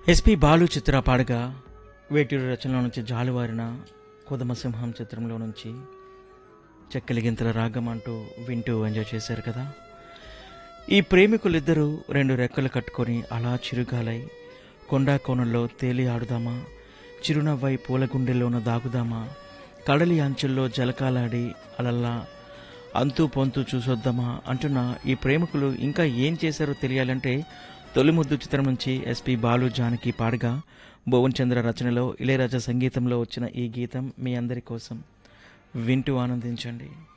SP Balu చిత్ర పాడగా వేటూరు రచనలో నుంచి జాలువారిన కొదమసింహం చిత్రంలో నుంచి చెక్కలి గింతల రాగం అంటూ వింటూ ఎంజాయ్ చేశారు కదా ఈ ప్రేమికులిద్దరూ రెండు రెక్కలు కట్టుకొని అలా చిరుగాలై కొండా కోణంలో తేలి ఆడుదామా చిరునవ్వై పూల గుండెల్లోన దాగుదామా కడలి అంచుల్లో జలకాలాడి అలల్లా అంతూ పొంతూ చూసొద్దామా అంటున్న ఈ ప్రేమికులు ఇంకా ఏం చేశారో తెలియాలంటే తొలి ముద్దు చిత్రం నుంచి ఎస్పి బాలు జానకి పాడగా భువన్ చంద్ర రచనలో ఇళయరాజా సంగీతంలో వచ్చిన ఈ గీతం మీ అందరి కోసం వింటూ ఆనందించండి